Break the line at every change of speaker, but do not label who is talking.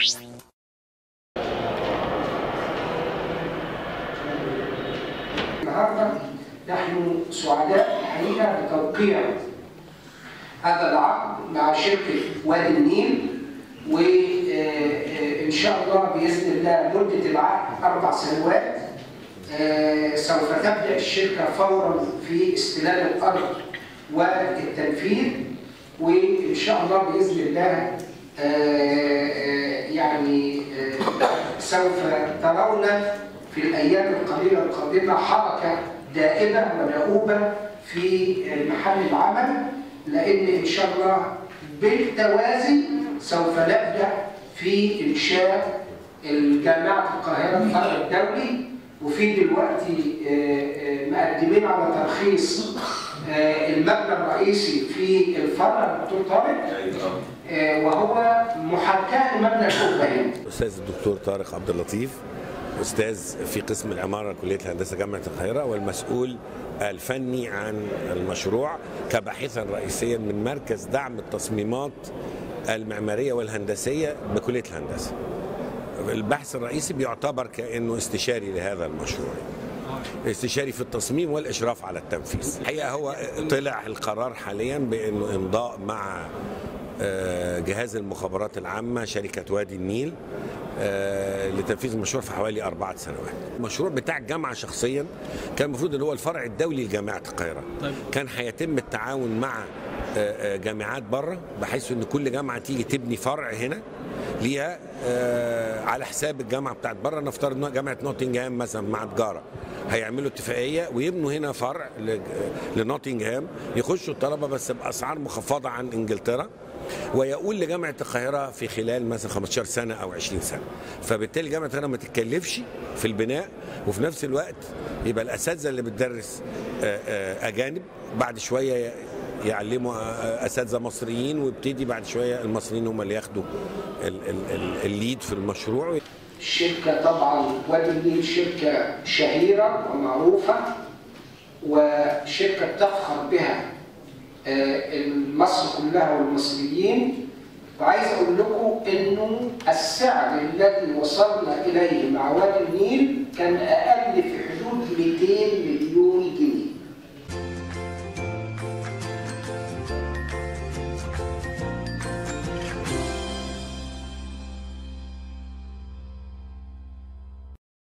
النهارده نحن سعداء الحقيقه بتوقيع هذا العقد مع شركه وادي النيل وان شاء الله باذن الله مده العقد اربع سنوات آه، سوف تبدا الشركه فورا في استلام الارض والتنفيذ وان شاء الله باذن الله آه، آه، يعني آه، سوف ترون في الايام القليله القادمه حركه دائمه ودؤوبه في محل العمل لان ان شاء الله بالتوازي سوف نبدا في انشاء الجامعه القاهره الفرع الدولي وفي دلوقتي آه، آه، مقدمين على ترخيص آه، المبنى الرئيسي في الفرع دكتور طارق آه، وهو محاكاه لمبنى القبه هنا
الاستاذ الدكتور طارق عبد اللطيف استاذ في قسم العماره كليه الهندسه جامعه القاهره والمسؤول الفني عن المشروع كباحثا رئيسيا من مركز دعم التصميمات المعماريه والهندسيه بكليه الهندسه. البحث الرئيسي بيعتبر كانه استشاري لهذا المشروع. استشاري في التصميم والاشراف على التنفيذ. الحقيقه هو طلع القرار حاليا بانه امضاء مع آه، جهاز المخابرات العامة شركة وادي النيل آه، لتنفيذ المشروع في حوالي أربعة سنوات المشروع بتاع الجامعة شخصيا كان المفروض ان هو الفرع الدولي لجامعة القاهرة
طيب.
كان هيتم التعاون مع آه، آه، جامعات بره بحيث ان كل جامعة تيجي تبني فرع هنا ليها آه، على حساب الجامعه بتاعت بره نفترض ان جامعه نوتنجهام مثلا مع تجاره هيعملوا اتفاقيه ويبنوا هنا فرع ل- لنوتنجهام يخشوا الطلبه بس باسعار مخفضه عن انجلترا ويقول لجامعه القاهره في خلال مثلا 15 سنه او 20 سنه فبالتالي جامعه القاهره ما تتكلفش في البناء وفي نفس الوقت يبقى الاساتذه اللي بتدرس آه، آه، اجانب بعد شويه ي- يعلموا آه، اساتذه مصريين ويبتدي بعد شويه المصريين هم اللي ياخدوا ال- ال- ال- الليد في المشروع
الشركة طبعا وادي النيل شركة شهيرة ومعروفة وشركة تفخر بها آه، مصر كلها والمصريين وعايز اقول لكم انه السعر الذي وصلنا اليه مع وادي النيل كان اقل في حدود 200 مليون